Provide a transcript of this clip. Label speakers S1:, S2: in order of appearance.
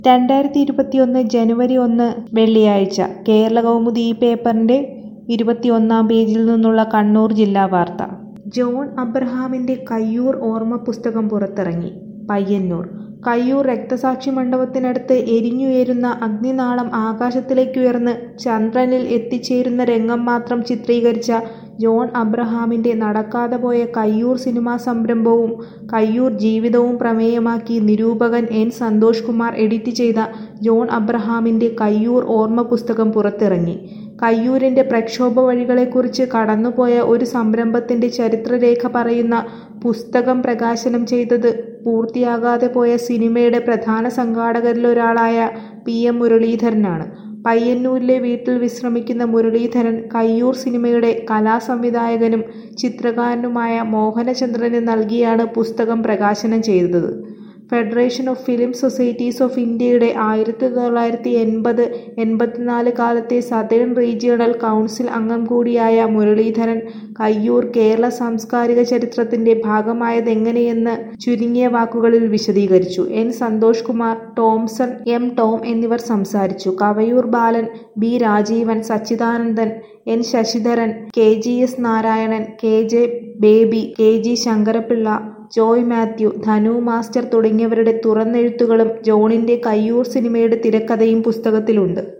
S1: രണ്ടായിരത്തി ഇരുപത്തിയൊന്ന് ജനുവരി ഒന്ന് വെള്ളിയാഴ്ച കേരളകൗമുദി ഈ പേപ്പറിൻ്റെ ഇരുപത്തിയൊന്നാം പേജിൽ നിന്നുള്ള കണ്ണൂർ ജില്ലാ വാർത്ത ജോൺ അബ്രഹാമിൻ്റെ കയ്യൂർ ഓർമ്മ പുസ്തകം പുറത്തിറങ്ങി പയ്യന്നൂർ കയ്യൂർ രക്തസാക്ഷി മണ്ഡപത്തിനടുത്ത് എരിഞ്ഞുയരുന്ന അഗ്നിനാളം ആകാശത്തിലേക്കുയർന്ന് ചന്ദ്രനിൽ എത്തിച്ചേരുന്ന രംഗം മാത്രം ചിത്രീകരിച്ച ജോൺ അബ്രഹാമിൻ്റെ നടക്കാതെ പോയ കയ്യൂർ സിനിമാ സംരംഭവും കയ്യൂർ ജീവിതവും പ്രമേയമാക്കി നിരൂപകൻ എൻ സന്തോഷ് കുമാർ എഡിറ്റ് ചെയ്ത ജോൺ അബ്രഹാമിൻ്റെ കയ്യൂർ ഓർമ്മ പുസ്തകം പുറത്തിറങ്ങി കയ്യൂരിൻ്റെ പ്രക്ഷോഭ വഴികളെക്കുറിച്ച് കടന്നുപോയ ഒരു സംരംഭത്തിൻ്റെ ചരിത്രരേഖ പറയുന്ന പുസ്തകം പ്രകാശനം ചെയ്തത് പൂർത്തിയാകാതെ പോയ സിനിമയുടെ പ്രധാന സംഘാടകരിലൊരാളായ പി എം മുരളീധരനാണ് പയ്യന്നൂരിലെ വീട്ടിൽ വിശ്രമിക്കുന്ന മുരളീധരൻ കയ്യൂർ സിനിമയുടെ കലാസംവിധായകനും ചിത്രകാരനുമായ മോഹനചന്ദ്രന് നൽകിയാണ് പുസ്തകം പ്രകാശനം ചെയ്തത് federation of film societies of ഇന്ത്യയുടെ ആയിരത്തി തൊള്ളായിരത്തി എൺപത് എൺപത്തിനാല് കാലത്തെ സതേൺ റീജിയണൽ കൗൺസിൽ അംഗം കൂടിയായ മുരളീധരൻ കയ്യൂർ കേരള സാംസ്കാരിക ചരിത്രത്തിന്റെ ഭാഗമായതെങ്ങനെയെന്ന് ചുരുങ്ങിയ വാക്കുകളിൽ വിശദീകരിച്ചു എൻ സന്തോഷ് കുമാർ ടോംസൺ എം ടോം എന്നിവർ സംസാരിച്ചു Kavayoor Balan B Rajeevan Sachidanandan N Sasidharan K G S Narayanan K J Baby K G Sankarapillai Joy Mathew Dhanu master തുടങ്ങിയവരുടെ തുറന്നെഴുത്തുകളും ജോണിന്റെ കയ്യൂർ സിനിമയുടെ തിരക്കഥയും പുസ്തകത്തിലുണ്ട്